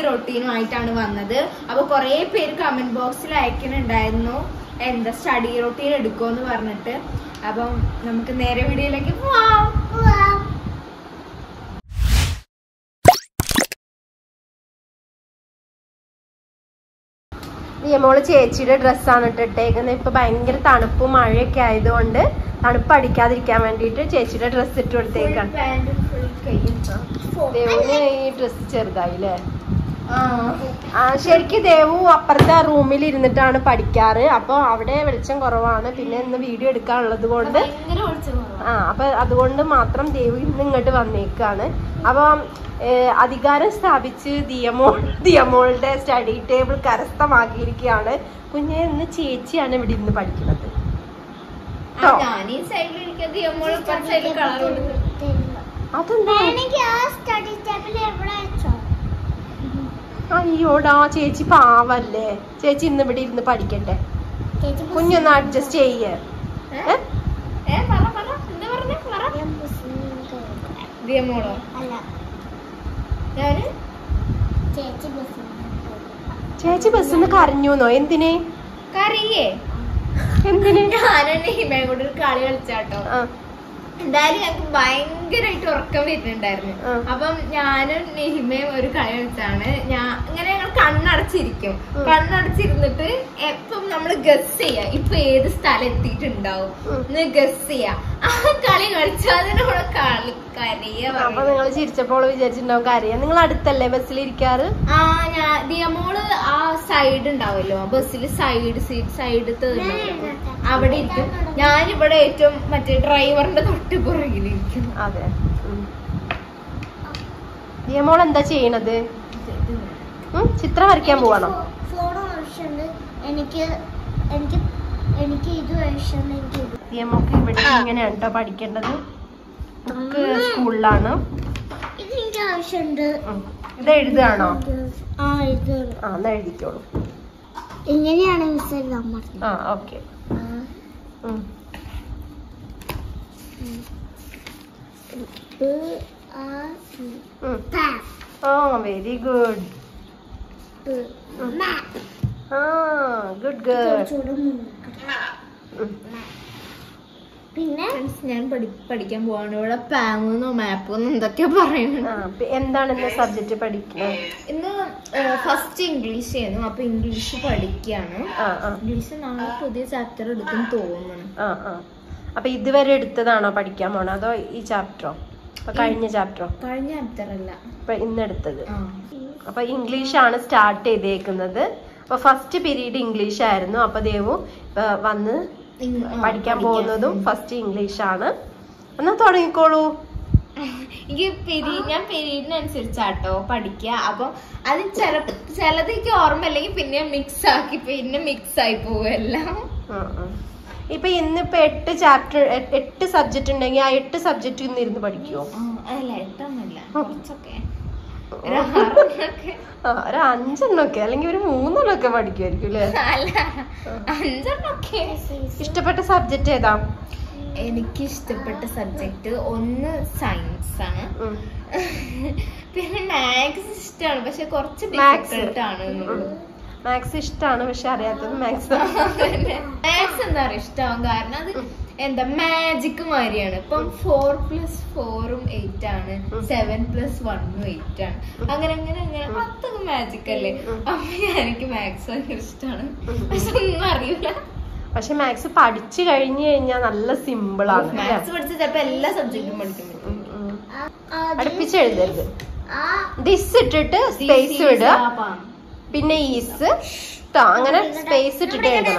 റൊട്ടീനുമായിട്ടാണ് വന്നത് അപ്പൊ കുറെ പേര് കമന്റ് ബോക്സിൽ അയക്കുന്നുണ്ടായിരുന്നു എന്താ സ്റ്റഡി റൊട്ടീൻ എടുക്കുമെന്ന് പറഞ്ഞിട്ട് അപ്പം നമുക്ക് നേരെ വീഡിയോയിലേക്ക് പോവാം നിയമോള് ചേച്ചിയുടെ ഡ്രസ്സാണ് ഇട്ടിട്ടേക്കുന്നത് ഇപ്പൊ ഭയങ്കര തണുപ്പും മഴയൊക്കെ ആയതുകൊണ്ട് തണുപ്പ് അടിക്കാതിരിക്കാൻ വേണ്ടിയിട്ട് ചേച്ചിയുടെ ഡ്രസ്സ് ഇട്ട് കൊടുത്തേക്കാണ് ദേവുന് ഈ ഡ്രസ്സ് ചെറുതായില്ലേ ആ ശരിക്കും ദേവു അപ്പുറത്തെ റൂമിൽ ഇരുന്നിട്ടാണ് പഠിക്കാറ് അപ്പൊ അവിടെ വെളിച്ചം കുറവാണ് പിന്നെ ഇന്ന് വീഡിയോ എടുക്കാനുള്ളത് കൊണ്ട് ഭയങ്കര ഒളിച്ചു ആ അപ്പൊ അതുകൊണ്ട് മാത്രം ദേവി ഇന്ന് ഇങ്ങോട്ട് വന്നേക്കാണ് അപ്പം ഏഹ്, അധികാരം സ്ഥാപിച്ച് ദിയമോൾ ദിയമോളുടെ സ്റ്റഡി ടേബിൾ കരസ്ഥമാക്കിയിരിക്കുകയാണ് കുഞ്ഞെ ഇന്ന് ചേച്ചിയാണ് ഇവിടെ ഇരുന്ന് പഠിക്കുന്നത് ട്ടോ. ഞാൻ ഈ സൈഡിൽ ഇരിക്കുന്നത് നമ്മള് സൈഡിൽ കളർ കൊടുത്തു അതെന്താ എനിക്ക് ആ സ്റ്റഡി ടേബിൾ എവിടെ വെച്ചോ അയ്യോടാ ചേച്ചി പാവല്ലേ ചേച്ചി ഇന്ന് ഇവിടെ ഇരുന്ന് പഠിക്കട്ടെ ചേച്ചി കുഞ്ഞൊന്ന് അഡ്ജസ്റ്റ് ചെയ്യേ ഏ? ഏ പറ പറ എന്താ പറഞ്ഞേ പറ ഞാൻ മുസ്ലിം കേൾക്കാം. ദിയമോളോ അല്ല ഞാന് ചേച്ചി മുസ്ലിം ചേച്ചി ബസ്സിന്ന് കരഞ്ഞൂന്നോ എന്തിന് കറിയേ എന്തിന് ഞാനും നെഹിമയും കൂടെ ഒരു കളി കളിച്ചാട്ടോ ആ, എന്തായാലും ഞങ്ങക്ക് ഭയങ്കരമായിട്ട് ഉറക്കം വരുന്നുണ്ടായിരുന്നു ആ. അപ്പം ഞാനും നെഹിമയും ഒരു കളി കളിച്ചാണ് ഞാൻ ഇങ്ങനെ ഞങ്ങൾ കണ്ണടച്ചിരിക്കും ഉം. കണ്ണടച്ചിരുന്നിട്ട് എപ്പം നമ്മൾ ഗസ് ചെയ്യാ ഇപ്പൊ ഏത് സ്ഥലം എത്തിയിട്ടുണ്ടാവും ഉം. എന്ന് ഗസ് ചെയ്യാ ആ കളി കളിച്ചാൽ അതിനോട് കളി കരയ അപ്പൊ നിങ്ങൾ ചിരിച്ചപ്പോൾ വിചാരിച്ചിട്ടുണ്ടാവും കരയാ നിങ്ങൾ അടുത്തല്ലേ ബസ്സിലിരിക്കാറ് ആ ഞാൻ ദിയമോള് ആ സൈഡ് ഉണ്ടാവല്ലോ ബസ്സിൽ സൈഡ് സീറ്റ് സൈഡ് അവിടെ ഇരിക്കും ഞാനിവിടെ ഏറ്റവും മറ്റേ ഡ്രൈവറിന്റെ തൊട്ട് പുറകിലിരിക്കും അതെ ദിയമോൾ എന്താ ചെയ്യണത് ഉം, ചിത്രം വരയ്ക്കാൻ പോവാണോ ഫോൺ ആവശ്യമുണ്ട് എനിക്ക് എനിക്ക് എനിക്ക് ഇത് ആവശ്യമുണ്ട് എനിക്ക് ഇത് ദിയമോൾക്ക് ഇവിടെ ഇങ്ങനെയാണ് കേട്ടോ പഠിക്കേണ്ടത് ബുക്ക് സ്കൂളിലാണ് ഇത് എനിക്ക് ആവശ്യമുണ്ട് ഉം. ഇത് എഴുതുകയാണോ ആ ഇത് ആ എന്നാ എഴുതിക്കോളൂ ഇങ്ങനെയാണ് മിസ് എഴുതാൻ പറഞ്ഞത് ആ ഓക്കെ ആ, ബ്, ആ, ഇ. പാ, ഓ വെരി ഗുഡ് ബ്, മാ. ആ ഗുഡ് ഗേൾ കുറച്ചുകൂടെ മുന്നിൽ. പിന്നെ ഫ്രണ്ട്സ് ഞാൻ പഠി പഠിക്കാൻ പോവാണ് ഇവിടെ പാങ്ങുന്നോ മാപ്പൊന്നോ എന്തൊക്കെയോ പറയുന്നുണ്ട് എന്താണ് ഇന്ന് സബ്ജക്റ്റ് പഠിക്കുന്നത് ഇന്ന് ഫസ്റ്റ് ഇംഗ്ലീഷ് ആയിരുന്നു അപ്പൊ ഇംഗ്ലീഷ് പഠിക്കാണ് ആ ആ ഇംഗ്ലീഷ് നാളെ പുതിയ ചാപ്റ്റർ എടുക്കും തോന്നുന്നു ആ ആ അപ്പൊ ഇതുവരെ എടുത്തതാണോ പഠിക്കാൻ പോണോ അതോ ഈ ചാപ്റ്ററോ അപ്പൊ കഴിഞ്ഞ ചാപ്റ്ററോ കഴിഞ്ഞ ചാപ്റ്റർ അല്ല ഇപ്പൊ ഇന്ന് എടുത്തത് ആ അപ്പൊ ഇംഗ്ലീഷ് ആണ് സ്റ്റാർട്ട് ചെയ്തേക്കുന്നത് അപ്പൊ ഫസ്റ്റ് പീരീഡ് ഇംഗ്ലീഷ് ആയിരുന്നു അപ്പൊ ദേവു ഇപ്പൊ വന്ന് ഇങ്- ആ, പഠിക്കാൻ പോകുന്നതും ഫസ്റ്റ് ഇംഗ്ലീഷ് ആണ് എന്നാ തുടങ്ങിക്കോളൂ എനിക്ക് പെരി ഞാൻ പെരീഡിനനുസരിച്ചാട്ടോ പഠിക്കുക അപ്പൊ അത് ചില ചിലത് എനിക്ക് ഓർമ്മ അല്ലെങ്കിൽ പിന്നെ മിക്സ് ആക്കി പിന്നെ മിക്സ് ആയി പോകും എല്ലാം ആ, ആ. ഇപ്പൊ ഇന്നിപ്പോ എട്ട് ചാപ്റ്റർ എട്ട് സബ്ജക്റ്റ് ഉണ്ടെങ്കിൽ ആ എട്ട് സബ്ജക്റ്റ് ഇന്ന് ഇരുന്ന് പഠിക്കുവോ ആ, അല്ല എട്ടൊന്നുമില്ല കുറച്ചൊക്കെ ഒരു ആറെണ്ണമൊക്കെ. ആ ഒരു അഞ്ചെണ്ണൊക്കെ അല്ലെങ്കിൽ ഒരു മൂന്നെണ്ണൊക്കെ പഠിക്കുമായിരിക്കും അല്ലേ അല്ല അഞ്ചെണ്ണൊക്കെ ഇഷ്ടപ്പെട്ട സബ്ജക്റ്റ് ഏതാ എനിക്ക് ഇഷ്ടപ്പെട്ട സബ്ജക്ട് ഒന്ന് സയൻസ് ആണ് ഉം. പിന്നെ മാത്സ് ഇഷ്ടമാണ് പക്ഷെ കുറച്ച് Maths. ഡിഫിക്കൽട്ട് ആണ് എന്നുള്ളൂ മാത്സ് ഇഷ്ടമാണ് പക്ഷെ അറിയാത്തത് മാത്സ് മാത്സ് എന്താ പറയുക ഇഷ്ടമാവും കാരണം അത് എന്താ മാജിക് മാതിരിയാണ് ഇപ്പം ഫോർ പ്ലസ് ഫോറും എയ്റ്റ് ആണ് ഉം. സെവൻ പ്ലസ് വണ്ണും എയ്റ്റ് ആണ് അങ്ങനെ അങ്ങനെ അങ്ങനെ അതൊക്കെ മാജിക് അല്ലേ ഉം. അപ്പൊ എനിക്ക് മാത്സ് ഭയങ്കര ഇഷ്ടമാണ് ഉം. പക്ഷെ ഒന്നും അറിയില്ല പക്ഷെ മാത്സ് പഠിച്ചു കഴിഞ്ഞു കഴിഞ്ഞാൽ നല്ല സിമ്പിൾ ആണ് അല്ലേ? മാത്സ് പഠിച്ച ചിലപ്പോ എല്ലാ സബ്ജക്റ്റും പഠിക്കാൻ പറ്റും ഉം, ഉം. ആ- ആദ്യം അടുപ്പിച്ച് എഴുതരുത് ആ ദിസ് ഇട്ടിട്ട് സ്പേസ് വിടുക പിന്നെ ഈസ് ട്ടോ അങ്ങനെ സ്പേസ് ഇട്ടിട്ട് എഴുതണം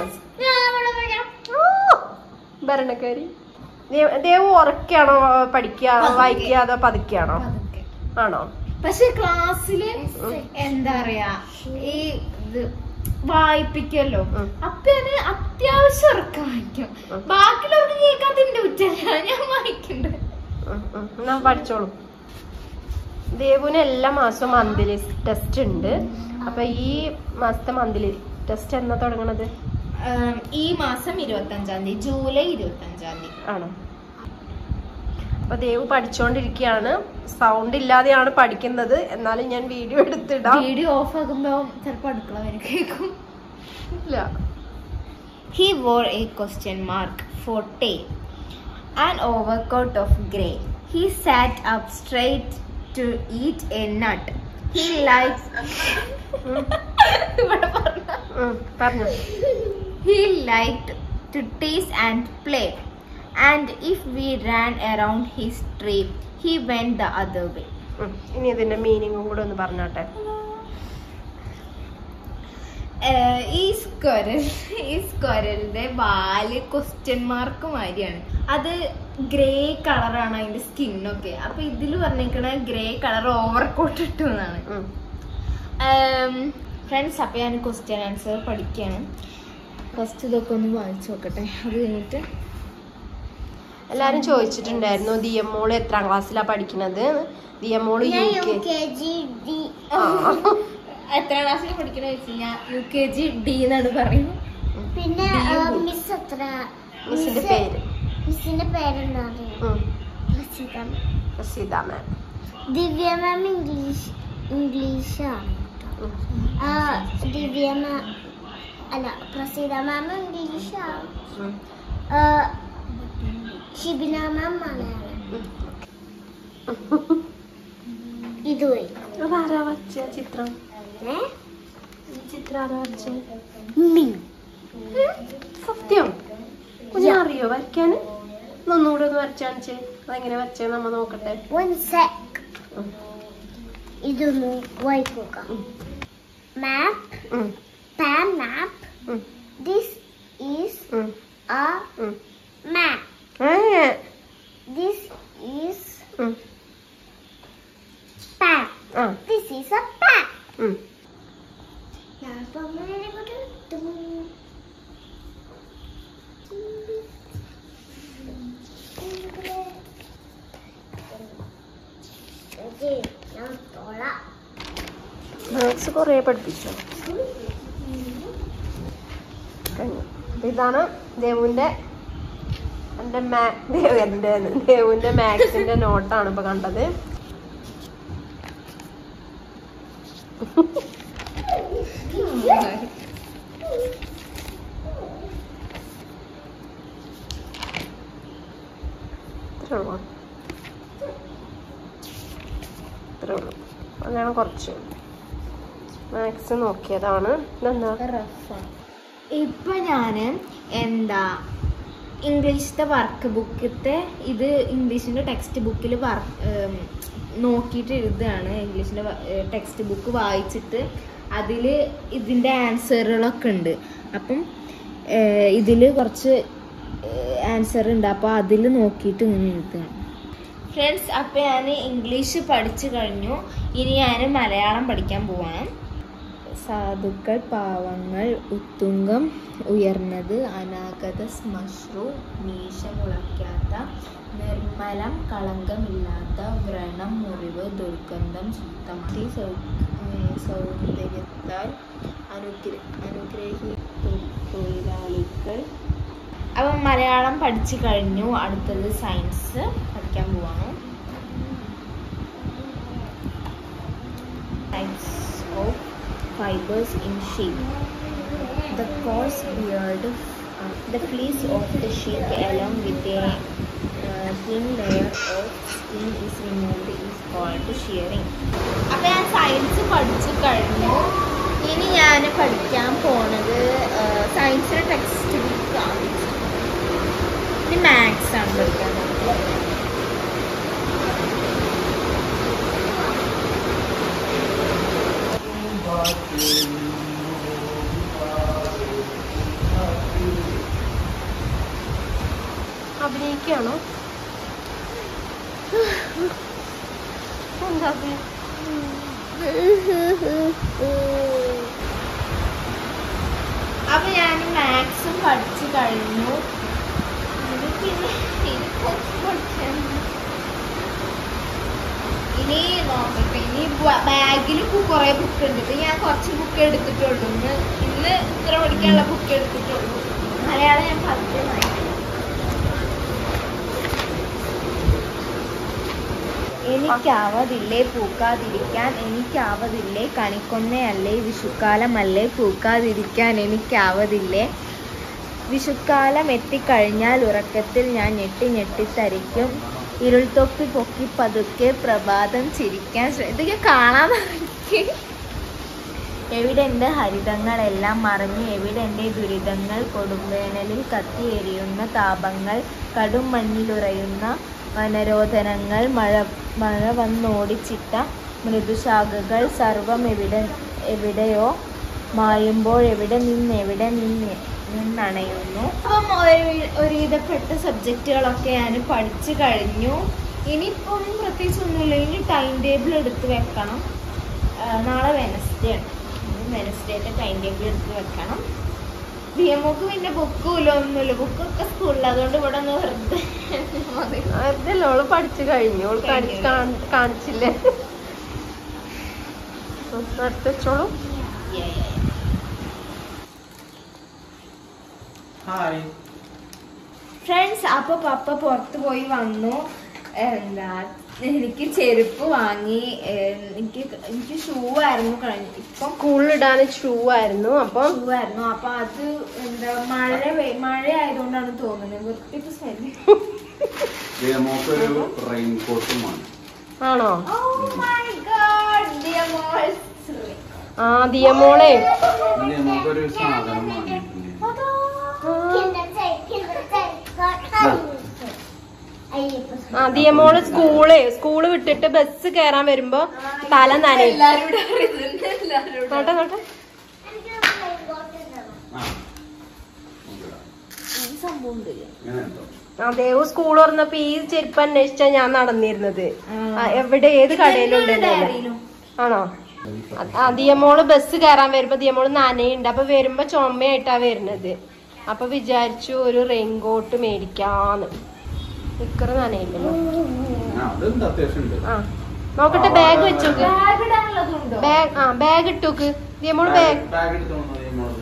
ഭരണക്കാരി ദേ- ദേവു ഉറക്കാണോ പഠിക്കുക പതുക്കെ. വായിക്കുക അതോ പതുക്കെയാണോ അതൊക്കെ ആണോ പക്ഷെ ക്ലാസ്സില് എന്താ പറയാ ഈ ഇത് വായിപ്പിക്കല്ലോ ഉം. അപ്പൊ ഞാന് അത്യാവശ്യം ഉറക്കം വായിക്കും ഉം. ബാക്കിയുള്ളവർക്ക് കേൾക്കാത്തതിന്റെ കുറ്റല്ല ഞാൻ വായിക്കണ്ട് ഉം, ഉം. എന്നാ പഠിച്ചോളൂ ദേവുന് എല്ലാ മാസവും മന്ത്ലി ടെസ്റ്റ് ഉണ്ട് അപ്പൊ ഈ മാസത്തെ മന്ത്ലി ടെസ്റ്റ് എന്നാ തുടങ്ങണത് ആം, ഈ മാസം ഇരുപത്തി അഞ്ചാം തീയതി ജൂലൈ ഇരുപത്തി അഞ്ചാം തീയതി ആണോ അപ്പൊ ദേവ് പഠിച്ചുകൊണ്ടിരിക്കുകയാണ് സൗണ്ട് ഇല്ലാതെയാണ് പഠിക്കുന്നത് എന്നാലും ഞാൻ വീഡിയോ എടുത്തിടാം വീഡിയോ ഓഫ് ആകുമ്പോ ചിലപ്പോ അടുക്കള വരെ കേൾക്കും ഇല്ല He wore a question mark for tail, an overcoat of grey. He sat up straight to eat a nut. He liked. ഇവിടെ പറഞ്ഞോ. ഉം, പറഞ്ഞോ he liked to tease and play. And if we ran around his tree, he went the other way. ഉം, ഇനി ഇതിന്റെ മീനിങ്ങും കൂടെ ഒന്ന് പറഞ്ഞോട്ടെ ഏഹ് ഈ സ്ക്വരൽ ഈ സ്ക്വരലിന്റെ വാല് ക്വസ്റ്റ്യൻ മാർക്ക് മാതിരിയാണ് അത് ഗ്രേ കളറാണ് അതിന്റെ സ്കിന്നൊക്കെ അപ്പൊ ഇതിൽ പറഞ്ഞിരിക്കണ ഗ്രേ കളർ ഓവർ കോട്ട് ഇട്ടു എന്നാണ് ഉം. ഫ്രണ്ട്സ് അപ്പൊ ഞാൻ ക്വസ്റ്റ്യൻ ആൻസർ പഠിക്കുകയാണ് ഫസ്റ്റ് ഇതൊക്കെ ഒന്ന് വായിച്ചു നോക്കട്ടെ അത് കഴിഞ്ഞിട്ട് എല്ലാരും ചോദിച്ചിട്ടുണ്ടായിരുന്നു ദിയമ്മോള് എത്രാം ക്ലാസ്സിലാ പഠിക്കണത് ദിയമ്മോള് ഞാൻ U U K K G D എത്രാം ക്ലാസ്സിൽ പഠിക്കണ വെച്ച് ഞാൻ യു കെ ജി ഡി എന്നാണ് പറയും പിന്നെ ഡി യു. മിസ് എത്ര മിസ്സിന്റെ പേര് മിസ്സിന്റെ പേരെന്താ അറിയോ ഉം, പ്രസിദ്ധ പ്രസീത മാം ദിവ്യ മാം ഇംഗ്ലീഷ് ഇംഗ്ലീഷാണ് കേട്ടോ ആ, ദിവ്യ മാം അല്ല പ്രസീത മാം ഇംഗ്ലീഷാണ് ആ, ഷിബിന മാം മലയാളം ഇതുവഴി അതാരാ വരച്ച ചിത്രം ഏ ഈ ചിത്രം ആരാ വരച്ച മീ സത്യം കുഞ്ഞിനെ അറിയോ വരയ്ക്കാന് ഒന്നുകൂടെ ഒന്ന് വരച്ചു കാണിച്ചേ അതെങ്ങനെ വരച്ചേ നമ്മ നോക്കട്ടെ വൺ സെക് ഉം. ഇതൊന്ന് വായിക്കുക ഉം. മാപ്പ് ഉം, pan map um, this is um, a ഉം. map ഏ, this is ഉം, pan ആ, this is a pan ഉം. ഞാനിപ്പോ അങ്ങനെ അങ്ങോട്ട് ഇട്ടു. ഇത് ഞാൻ തൊഴാം. മാത്സ് കുറേ പഠിപ്പിച്ചു കഴിഞ്ഞു അപ്പൊ ഇതാണ് ദേവുവിന്റെ എന്റെ മാ ദേവ് എന്റെ ദേവുവിന്റെ മാത്സിന്റെ നോട്ടാണ് ഇപ്പൊ കണ്ടത് ഇത്രേ ഉള്ളൂ ഇത്രേ ഉള്ളൂ അങ്ങനെ കുറച്ച് മാത്സ് നോക്കിയതാണ് ഇതെന്താ റഫാണ് ഇപ്പൊ ഞാന് എന്താ ഇംഗ്ലീഷിന്റെ വർക്ക് ബുക്കത്തെ ഇത് ഇംഗ്ലീഷിന്റെ ടെക്സ്റ്റ് ബുക്കിൽ നോക്കിയിട്ട് എഴുതുകയാണ് ഇംഗ്ലീഷിന്റെ ടെക്സ്റ്റ് ബുക്ക് വായിച്ചിട്ട് അതിൽ ഇതിന്റെ ആൻസറുകളൊക്കെ ഉണ്ട് അപ്പം ഇതിൽ കുറച്ച് ആൻസർ ഉണ്ട് അപ്പോൾ അതിൽ നോക്കിയിട്ട് ഇങ്ങനെ എഴുതുകയാണ് ഫ്രണ്ട്സ് അപ്പം ഞാൻ ഇംഗ്ലീഷ് പഠിച്ചു കഴിഞ്ഞു ഇനി ഞാൻ മലയാളം പഠിക്കാൻ പോവാണ് സാധുക്കൾ പാവങ്ങൾ ഉത്തുംഗം ഉയർന്നത് അനാഗത ശ്മശ്രു മീശ മുളയ്ക്കാത്ത നിർമ്മലം കളങ്കമില്ലാത്ത വ്രണം മുറിവ് ദുർഗന്ധം ശുദ്ധമാക്കി സൗ- ഏർ സൗന്ദര്യത്താൽ അനുഗ്ര അനുഗ്രഹി തൊ- തൊഴിലാളികൾ അപ്പം മലയാളം പഠിച്ചു കഴിഞ്ഞു അടുത്തത് സയൻസ് പഠിക്കാൻ പോവാണ് types of fibers in sheep. The coarse beard, uh, the fleece of the sheep along with a uh, thin layer of skin is removed is called shearing. അപ്പോൾ ഞാൻ സയൻസ് പഠിച്ചു കഴിഞ്ഞു ഇനി ഞാൻ പഠിക്കാൻ പോണത് സയൻസിൻ്റെ ടെക്സ്റ്റ് ബുക്കാണ് ഇനി മാത്സ് ആണ് പഠിക്കാൻ പോകുന്നത് അഭിനയിക്കുകയാണോ എന്താ അത്? അപ്പൊ ഞാൻ മാത്സും പഠിച്ചു കഴിഞ്ഞു ഇനി പിന്നെ ഇനി കുറച്ച് പഠിക്കാനുണ്ട്. ഇനി നോക്കട്ടെ ഇനി ബാഗിൽ കുറെ ബുക്ക് ഉണ്ട് ഇപ്പൊ ഞാൻ കുറച്ച് ബുക്ക് എടുത്തിട്ടുള്ളൂ ഇന്ന് ഇന്ന് ഇത്ര പഠിക്കാനുള്ള ബുക്ക് എടുത്തിട്ടുള്ളൂ മലയാളം ഞാൻ പത്ത് വായിക്കും എനിക്കാവതില്ലേ പൂക്കാതിരിക്കാൻ എനിക്കാവതില്ലേ കണിക്കൊന്നയല്ലേ വിഷുക്കാലമല്ലേ പൂക്കാതിരിക്കാൻ എനിക്കാവതില്ലേ വിഷുക്കാലം എത്തിക്കഴിഞ്ഞാൽ ഉറക്കത്തിൽ ഞാൻ ഞെട്ടി ഞെട്ടിത്തരിക്കും ഇരുൾത്തൊപ്പി പൊക്കി പതുക്കെ പ്രഭാതം ചിരിക്കാൻ ശ്രമി ഇതൊക്കെ കാണാൻ നോക്കി എവിടെ എൻ്റെ ഹരിതങ്ങളെല്ലാം മറഞ്ഞു എവിടെ എൻ്റെ ദുരിതങ്ങൾ കൊടുംവേനലിൽ കത്തിയെരിയുന്ന താപങ്ങൾ കടും മഞ്ഞിലുറയുന്ന വനരോധനങ്ങൾ മഴ മഴ വന്നോടിച്ചിട്ട മൃദുശാഖകൾ സർവം എവിടെ എവിടെയോ മായുമ്പോൾ എവിടെ നിന്ന് എവിടെ നിന്ന് നിന്നണയുന്നു അപ്പം ഒരു- ഒരുവിധപ്പെട്ട സബ്ജക്റ്റുകളൊക്കെ ഞാൻ പഠിച്ചു കഴിഞ്ഞു ഇനിയിപ്പം പ്രത്യേകിച്ച് ഒന്നുമില്ല ഇനി ടൈം ടേബിൾ എടുത്ത് വെക്കണം ആ, നാളെ വെനസ്ഡേ ആണ് വെനസ്ഡേത്തെ ടൈം ടേബിൾ എടുത്ത് വെക്കണം ദിയമോക്ക് പിന്നെ ബുക്കും ഒന്നുമില്ല ബുക്കൊക്കെ സ്കൂളിൽ അതുകൊണ്ട് ഇവിടെ ഒന്ന് വെറുതെ മതി. അതല്ല ഓള് പഠിച്ചു കഴിഞ്ഞു ഓള് കാണിച്ച് കാണ്- കാണിച്ചില്ലേ അടുത്ത് വെച്ചോളൂ Yeah, yeah, yeah. Hi friends അപ്പൊ പപ്പ പുറത്ത് പോയി വന്നു എന്താ എനിക്ക് ചെരുപ്പ് വാങ്ങി ഏഹ് എനിക്ക് എനിക്ക് ഷൂ ആയിരുന്നു കഴിഞ്ഞു ഇപ്പം സ്കൂളിലിടാൻ ഷൂ ആയിരുന്നു അപ്പം ഷൂ ആയിരുന്നു അപ്പൊ അത് എന്താ മഴ പെയ്- മഴ ആയതുകൊണ്ടാണ് തോന്നുന്നത് വൃത്തിക്ക് സ്മെല്ല് ദിയമോക്കൊരു റെയിൻ കോട്ടും ആണ് ആണോ ഓ മൈ ഗോഡ് ഡിയർ മോൾസ് ആ ദിയമോളെ ദിയമോക്കൊരു സാധനം വാങ്ങിയിട്ടുണ്ട് ആ ദിയമോള് സ്കൂള് സ്കൂള് വിട്ടിട്ട് ബസ് കയറാൻ വരുമ്പോ തല നനയും എല്ലാരും കൂടെ അറിയുന്നുണ്ട് എല്ലാരും കൂടെ. നോട്ടെ നോട്ടെ ആ നോക്കിടാം. ഈ സംഭവം ഉണ്ട് ഇങ്ങനെ ഉണ്ടോ ആ ദേവു സ്കൂൾ തുറന്നപ്പോ ഈ ചെരുപ്പ് അന്വേഷിച്ചാ ഞാൻ നടന്നിരുന്നത് ആ, എവിടെ ഏത് കടയിലുണ്ടല്ലോ ഡയറിയിലും. ആണോ ആ ദിയമോള് ബസ് കയറാൻ വരുമ്പോ ദിയമോള് നനയുണ്ട് അപ്പൊ വരുമ്പോ ചുമയായിട്ടാ വരുന്നത് അപ്പൊ വിചാരിച്ചു ഒരു റെയിൻകോട്ട് മേടിക്കാന്ന് നിക്കറ് നനയില്ലല്ലോ ആ അതുണ്ട് അത്യാവശ്യം ഉണ്ട് ആ നോക്കട്ടെ ബാഗ് വെച്ചോക്ക് ബാഗ് ഇടാനുള്ളതുണ്ടോ ബാഗ് ആ ബാഗ് ഇട്ടോക്ക് ദിയമോള് ബാഗ് ബാഗ് എടുത്തോണ്ട് ദിയമോള്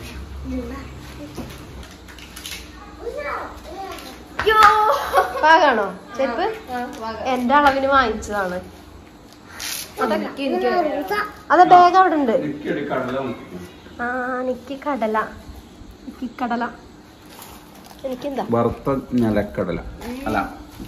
യ്യോ. ബാഗാണോ ചെരുപ്പ് ആ, വാങ്ങാം. എന്റെ അളവിന് വാങ്ങിച്ചതാണ് അതൊക്കെ എനിക്ക് അത് ബാഗ് അവിടെ ഉണ്ട് എനിക്കൊരു കടല നോക്കിക്കും ആ എനിക്ക് കടല എനിക്ക് കടല എനിക്കെന്താ വറുത്ത നിലക്കടല അല്ല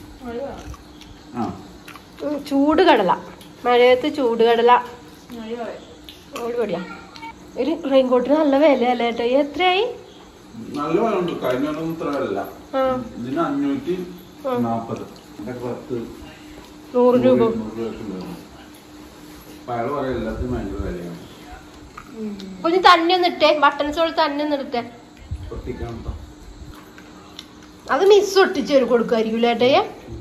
ആ ഉം, ചൂട് കടല മഴയത്ത് ചൂട് കടല ഓടിപടിയാ ഒരു റെയിൻകോട്ടിന് നല്ല വില അല്ലേ കേട്ടോ എത്രയായി നല്ല വിലയുണ്ട് കഴിഞ്ഞ കൊല്ലം ഇത്ര വില ആ ഇതിന് അഞ്ഞൂറ്റി ഉം. നാപ്പത് ഇതൊക്കെ പത്ത് നൂറ് രൂപ നൂറ് രൂപയ്ക്ക് ഉണ്ടാവും. അപ്പൊ അയാള് പറയാം എല്ലാത്തിനും ഭയങ്കര വിലയാണ് കുഞ്ഞ് തന്നെ ഒന്ന് ഇട്ടേ ബട്ടൺസ് പോലെ തന്നെ ഒന്ന് ഇട്ടേ പൊട്ടിക്കാൻ കേട്ടോ അത് മിസ് ഒട്ടിച്ച് ഒരു കൊടുക്കുമായിരിക്കും ഏട്ടയെ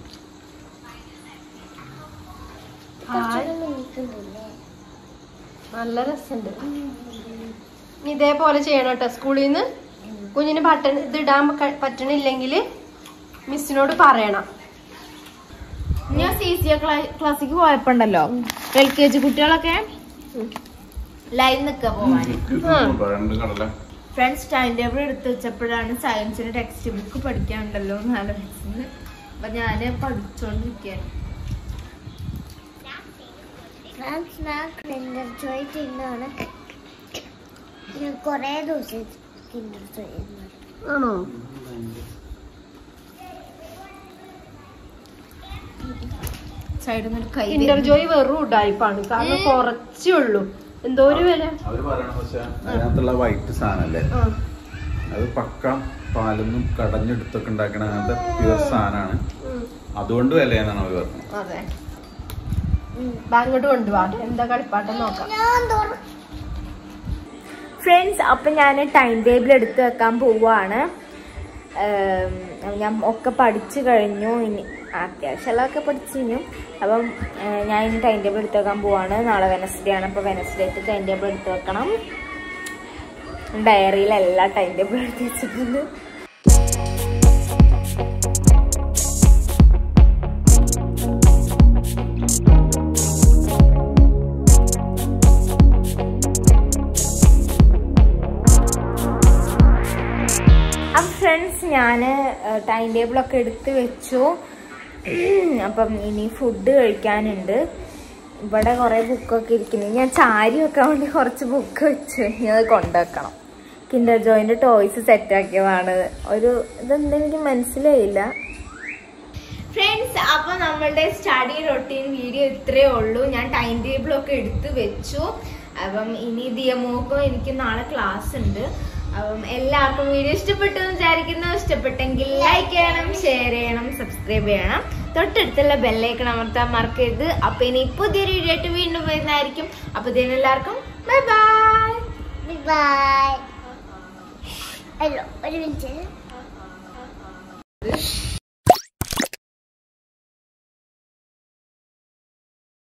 നല്ല രസമുണ്ട് ഇനി ഇതേപോലെ ചെയ്യണം കേട്ടോ സ്കൂളിൽ നിന്ന് കുഞ്ഞിന് ബട്ടൺ ഇത് ഇടാൻ ക- പറ്റണില്ലെങ്കിൽ മിസ്സിനോട് പറയണം ഞാൻ സി സി ക്ലാസ്സിക്ക് പോയപ്പോണ്ടല്ലോ എൽ കെ ജി കുട്ടികളൊക്കെ ലൈൻ നിക്ക പോവാൻ രണ്ട് കടല ഫ്രണ്ട്സ് ടൈം ടേബിൾ എടുത്ത് വെച്ചപ്പോഴാണ് സയൻസിന്റെ ടെക്സ്റ്റ് ബുക്ക് പഠിക്കാനുണ്ടല്ലോ എന്ന് ആലോചിച്ചത് അപ്പൊ ഞാന് പഠിച്ചോണ്ടിരിക്കുകയാണ് കിൻഡർ ജോയ് തിന്നാണ് ഞാൻ കൊറേ ദിവസം കിൻഡർ ജോയ് തിന്നത് ആണോ സൈഡിൽ നിന്ന് കൈ കിൻഡർ ജോയ് വെറും ഉടായ്പാണ് കാരണം കുറച്ചേ ഉള്ളൂ എന്തോ ഒരു വില അവര് പറയണ പക്ഷെ അതിനകത്തുള്ള വൈറ്റ് സാധനല്ലേ ആ അത് പക്ക പാലൊന്നും കടഞ്ഞെടുത്തൊക്കെ ഉണ്ടാക്കണ അങ്ങനത്തെ പ്യുവർ സാധനമാണ് ഉം. അതുകൊണ്ട് വിലയെന്നാണ് അവർ പറഞ്ഞത് അതെ ബാങ്കോട്ട് കൊണ്ടുപോവാ എന്താ കളിപ്പാട്ടം നോക്കാം ഞാൻ തുറ ഫ്രണ്ട്സ് അപ്പം ഞാൻ ടൈം ടേബിൾ എടുത്ത് വെക്കാൻ പോവുകയാണ് ഏം, ഞാൻ ഒക്കെ പഠിച്ചു കഴിഞ്ഞു ഇനി അത്യാവശ്യമുള്ളതൊക്കെ പഠിച്ചു കഴിഞ്ഞു അപ്പം ഏ, ഞാൻ ഇനി ടൈം ടേബിൾ എടുത്ത് വെക്കാൻ പോവാണ് നാളെ വെനസ്ഡേ ആണ് അപ്പോൾ വെനസ്ഡേക്ക് ടൈം ടേബിൾ എടുത്ത് വെക്കണം ഡയറിയിൽ എല്ലാ ടൈം ടേബിൾ എടുത്ത് വെച്ചിട്ടുണ്ട് അപ്പം ഫ്രണ്ട്സ് ഞാൻ ടൈം ടേബിളൊക്കെ എടുത്ത് വെച്ചു അപ്പം ഇനി ഫുഡ് കഴിക്കാനുണ്ട് ഇവിടെ കുറേ ബുക്കൊക്കെ ഇരിക്കുന്നു ഞാൻ ചാരി വെക്കാൻ വേണ്ടി കുറച്ച് ബുക്ക് വെച്ച് ഇനി അത് കൊണ്ടുവെക്കണം കിൻഡർ ജോയിൻ്റെ ടോയ്സ് സെറ്റാക്കിയതാണ് ഒരു ഇതെന്താ എനിക്ക് മനസ്സിലായില്ല ഫ്രണ്ട്സ് അപ്പൊ നമ്മളുടെ സ്റ്റഡി റൊട്ടീൻ വീഡിയോ ഇത്രയേ ഉള്ളൂ ഞാൻ ടൈം ടേബിൾ ഒക്കെ എടുത്ത് വെച്ചു അപ്പം ഇനി ദിയമോക്കും എനിക്ക് നാളെ ക്ലാസ് ഉണ്ട് അപ്പം എല്ലാവർക്കും വീഡിയോ ഇഷ്ടപ്പെട്ടു എന്ന് വിചാരിക്കുന്നു ഇഷ്ടപ്പെട്ടെങ്കിൽ ലൈക്ക് ചെയ്യണം ഷെയർ ചെയ്യണം സബ്സ്ക്രൈബ് ചെയ്യണം തൊട്ടടുത്തുള്ള ബെല്ലൈക്കൺ അമർത്താൻ മറക്കരുത് അപ്പൊ ഇനി പുതിയൊരു വീഡിയോ ആയിട്ട് വീണ്ടും വരുന്നതായിരിക്കും അപ്പൊ ഇതിനെല്ലാവർക്കും ബൈ ബൈ ബൈ ഹലോ ഒരു മിനിറ്റ്